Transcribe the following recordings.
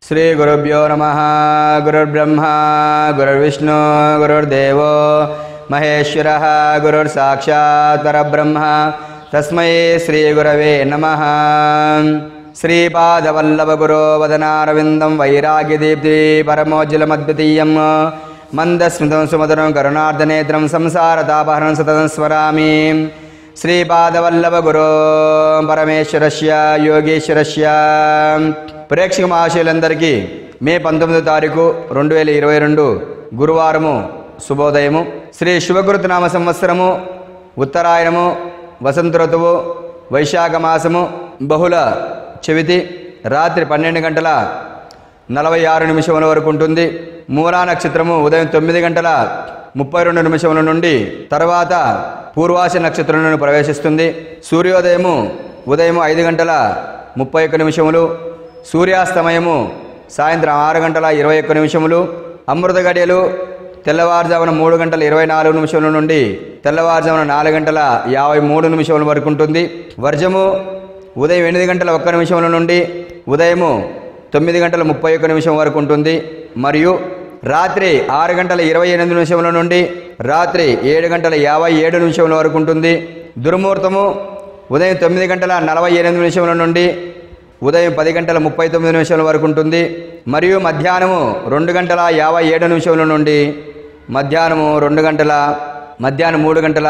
శ్రీగురుభ్యో నమ గురుర్బ్రహ్మ గురుర్విష్ణు గురుర్దేవో మహేశ్వర గురుర్సాక్షాత్ పరబ్రహ్మ తస్మై శ్రీగురవే నమ శ్రీపాదవల్లభగురో వదనారవిందం వైరాగ్యదీప్తి పరమోజ్జలమద్వితీయం మందస్మితం సుమధురం కరుణార్ధనేత్రం సంసారతాపహరం సతతం స్మరామి శ్రీపాదవల్లభగురో పరమేశ్వరస్య యోగేశ్వరస్య ప్రేక్షక మహాశయులందరికీ మే పంతొమ్మిదో తారీఖు రెండు వేల ఇరవై రెండు గురువారము శుభోదయము శ్రీ శివగురుతునామ సంవత్సరము ఉత్తరాయణము వసంత ఋతువు వైశాఖ మాసము బహుళ చవితి రాత్రి పన్నెండు గంటల నలభై ఆరు నిమిషముల వరకు ఉంటుంది మూలా నక్షత్రము ఉదయం తొమ్మిది గంటల ముప్పై రెండు నిమిషముల నుండి తర్వాత పూర్వాశ నక్షత్రంలో ప్రవేశిస్తుంది సూర్యోదయము ఉదయం ఐదు గంటల ముప్పై ఒక్క నిమిషములు సూర్యాస్తమయము సాయంత్రం ఆరు గంటల ఇరవై ఒక్క నిమిషములు అమృత గడియలు తెల్లవారుజామున మూడు గంటల ఇరవై నాలుగు నిమిషముల నుండి తెల్లవారుజామున నాలుగు గంటల యాభై మూడు నిమిషముల వరకు ఉంటుంది వర్జము ఉదయం ఎనిమిది గంటల ఒక్క నిమిషముల నుండి ఉదయము తొమ్మిది గంటల ముప్పై ఒక్క నిమిషం వరకు ఉంటుంది మరియు రాత్రి ఆరు గంటల ఇరవై ఎనిమిది నిమిషముల నుండి రాత్రి ఏడు గంటల యాభై ఏడు నిమిషముల వరకు ఉంటుంది దుర్ముహూర్తము ఉదయం తొమ్మిది గంటల నలభై ఎనిమిది నిమిషముల నుండి ఉదయం పది గంటల ముప్పై తొమ్మిది నిమిషాల వరకు ఉంటుంది మరియు మధ్యాహ్నము రెండు గంటల యాభై ఏడు నిమిషముల నుండి మధ్యాహ్నము రెండు గంటల మధ్యాహ్నం మూడు గంటల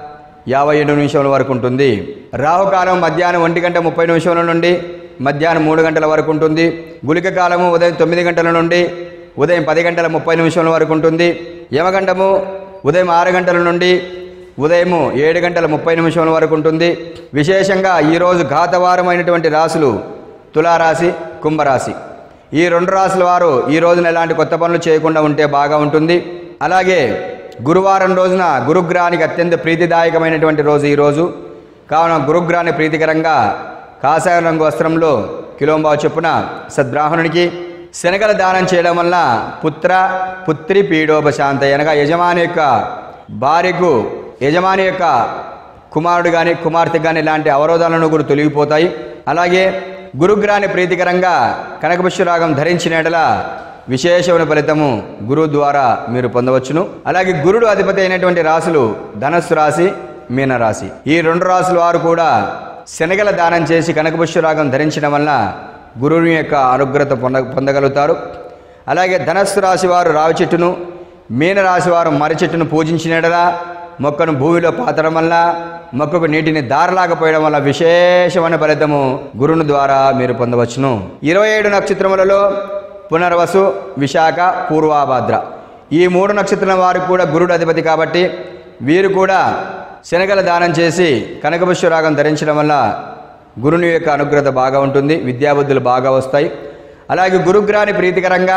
యాభై ఏడు నిమిషముల వరకు ఉంటుంది రాహుకాలం మధ్యాహ్నం ఒంటి గంట ముప్పై నిమిషముల నుండి మధ్యాహ్నం మూడు గంటల వరకు ఉంటుంది గుళిక కాలము ఉదయం తొమ్మిది గంటల నుండి ఉదయం పది గంటల ముప్పై నిమిషముల వరకు ఉంటుంది యమగండము ఉదయం ఆరు గంటల నుండి ఉదయము ఏడు గంటల ముప్పై నిమిషముల వరకు ఉంటుంది విశేషంగా ఈరోజు ఘాతవారమైనటువంటి రాశులు తులారాశి కుంభరాశి ఈ రెండు రాశుల వారు ఈ రోజున ఎలాంటి కొత్త పనులు చేయకుండా ఉంటే బాగా ఉంటుంది అలాగే గురువారం రోజున గురుగ్రహానికి అత్యంత ప్రీతిదాయకమైనటువంటి రోజు ఈ రోజు కావున గురుగ్రహాన్ని ప్రీతికరంగా కాషాయ రంగు వస్త్రంలో కిలోంబావు చొప్పున సద్బ్రాహ్మణునికి శనగల దానం చేయడం వల్ల పుత్ర పుత్రి పీడోపశాంత అనగా యజమాని యొక్క భార్యకు యజమాని యొక్క కుమారుడు కానీ కుమార్తె కానీ ఇలాంటి అవరోధాలను కూడా తొలగిపోతాయి అలాగే గురుగ్రహాన్ని ప్రీతికరంగా కనకపుష్యరాగం ధరించిన ఎడల విశేషమైన ఫలితము గురువు ద్వారా మీరు పొందవచ్చును అలాగే గురుడు అధిపతి అయినటువంటి రాశులు ధనస్సు రాశి మీనరాశి ఈ రెండు రాశుల వారు కూడా శనగల దానం చేసి కనకపుష్యరాగం ధరించడం వల్ల గురువుని యొక్క అనుగ్రత పొంద పొందగలుగుతారు అలాగే ధనస్సు రాశి వారు రావి చెట్టును మీనరాశి వారు మర్రి చెట్టును పూజించినడలా మొక్కను భూమిలో పాతడం వల్ల మొక్కకు నీటిని దారలాగపోయడం వల్ల విశేషమైన ఫలితము గురుని ద్వారా మీరు పొందవచ్చును ఇరవై ఏడు నక్షత్రములలో పునర్వసు విశాఖ పూర్వాభాద్ర ఈ మూడు నక్షత్రం వారికి కూడా గురుడు అధిపతి కాబట్టి వీరు కూడా శనగల దానం చేసి కనకపుష్యరాగం ధరించడం వల్ల గురుని యొక్క అనుగ్రత బాగా ఉంటుంది విద్యాబుద్ధులు బాగా వస్తాయి అలాగే గురుగ్రహాన్ని ప్రీతికరంగా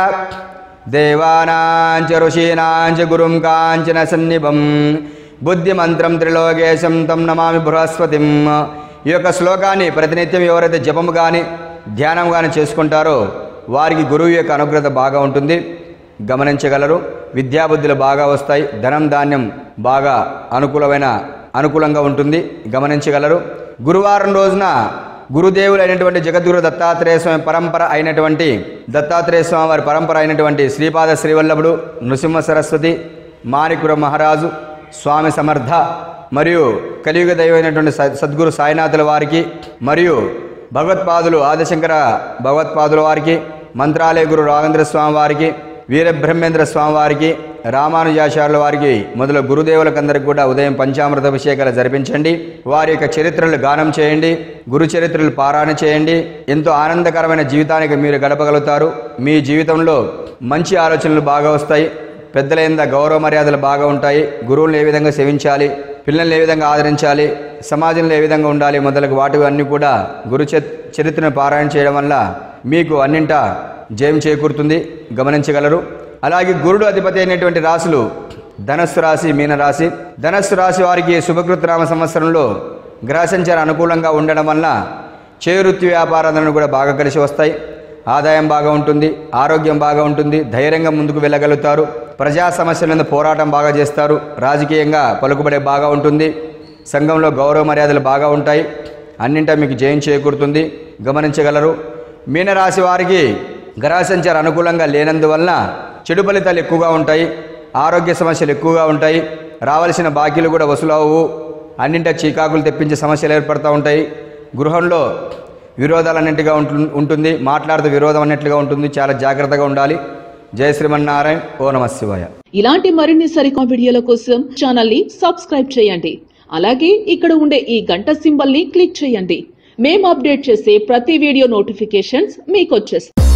దేవానాంచ ఋషీనాంచ గురుం కాంచన సన్నిభం బుద్ధిమంత్రం త్రిలోకేశం తం నమామి బృహస్పతిం ఈ యొక్క శ్లోకాన్ని ప్రతినిత్యం ఎవరైతే జపము కానీ ధ్యానం కానీ చేసుకుంటారో వారికి గురువు యొక్క అనుగ్రత బాగా ఉంటుంది గమనించగలరు విద్యాబుద్ధులు బాగా వస్తాయి ధనం ధాన్యం బాగా అనుకూలమైన అనుకూలంగా ఉంటుంది గమనించగలరు గురువారం రోజున గురుదేవులైనటువంటి జగద్గురు దత్తాత్రేయ స్వామి పరంపర అయినటువంటి దత్తాత్రేయ స్వామి వారి పరంపర అయినటువంటి శ్రీపాద శ్రీవల్లభుడు నృసింహ సరస్వతి మాణికుర మహారాజు స్వామి సమర్థ మరియు కలియుగ దైవమైనటువంటి స- సద్గురు సాయినాథుల వారికి మరియు భగవత్పాదులు ఆదిశంకర భగవత్పాదుల వారికి మంత్రాలయ గురు రాఘేంద్ర స్వామి వారికి వీరబ్రహ్మేంద్ర స్వామి వారికి రామానుజాచార్యుల వారికి మొదలు గురుదేవులకందరికి కూడా ఉదయం పంచామృత అభిషేకాలు జరిపించండి వారి యొక్క చరిత్రలు గానం చేయండి గురు చరిత్రలు పారాయణ చేయండి ఎంతో ఆనందకరమైన జీవితానికి మీరు గడపగలుగుతారు మీ జీవితంలో మంచి ఆలోచనలు బాగా వస్తాయి పెద్దల కింద గౌరవ మర్యాదలు బాగా ఉంటాయి గురువులను ఏ విధంగా సేవించాలి పిల్లల్ని ఏ విధంగా ఆదరించాలి సమాజంలో ఏ విధంగా ఉండాలి మొదలగు వాటి అన్నీ కూడా గురు చ- చరిత్రను పారాయణ చేయడం వల్ల మీకు అన్నింటా జయం చేకూరుతుంది గమనించగలరు అలాగే గురుడు అధిపతి అయినటువంటి రాశులు ధనస్సు రాశి మీనరాశి ధనస్సు రాశి వారికి శుభకృతనామ సంవత్సరంలో గ్రహ సంచారం అనుకూలంగా ఉండడం వల్ల చేవృత్తి వ్యాపారాలను కూడా బాగా కలిసి వస్తాయి ఆదాయం బాగా ఉంటుంది ఆరోగ్యం బాగా ఉంటుంది ధైర్యంగా ముందుకు వెళ్ళగలుగుతారు ప్రజా సమస్యల మీద పోరాటం బాగా చేస్తారు రాజకీయంగా పలుకుబడే బాగా ఉంటుంది సంఘంలో గౌరవ మర్యాదలు బాగా ఉంటాయి అన్నింటా మీకు జయం చేకూరుతుంది గమనించగలరు మీనరాశి వారికి గ్రహ సంచారం అనుకూలంగా లేనందువలన చెడు ఫలితాలు ఎక్కువగా ఉంటాయి ఆరోగ్య సమస్యలు ఎక్కువగా ఉంటాయి రావాల్సిన బాకీలు కూడా వసూలవు అన్నింటా చీకాకులు తెప్పించే సమస్యలు ఏర్పడుతూ ఉంటాయి గృహంలో విరోధాలన్నింటిగా ఉంటు ఉంటుంది మాట్లాడుతూ విరోధం అన్నట్లుగా ఉంటుంది చాలా జాగ్రత్తగా ఉండాలి జయ శ్రీమన్నారాయణ ఓ నమ శివాయ ఇలాంటి మరిన్ని సరికొత్త వీడియోల కోసం ఛానల్ ని సబ్స్క్రైబ్ చేయండి అలాగే ఇక్కడ ఉండే ఈ గంట సింబల్ ని క్లిక్ చేయండి మేము అప్డేట్ చేసే ప్రతి వీడియో నోటిఫికేషన్స్ మీకు వచ్చేస్తాయి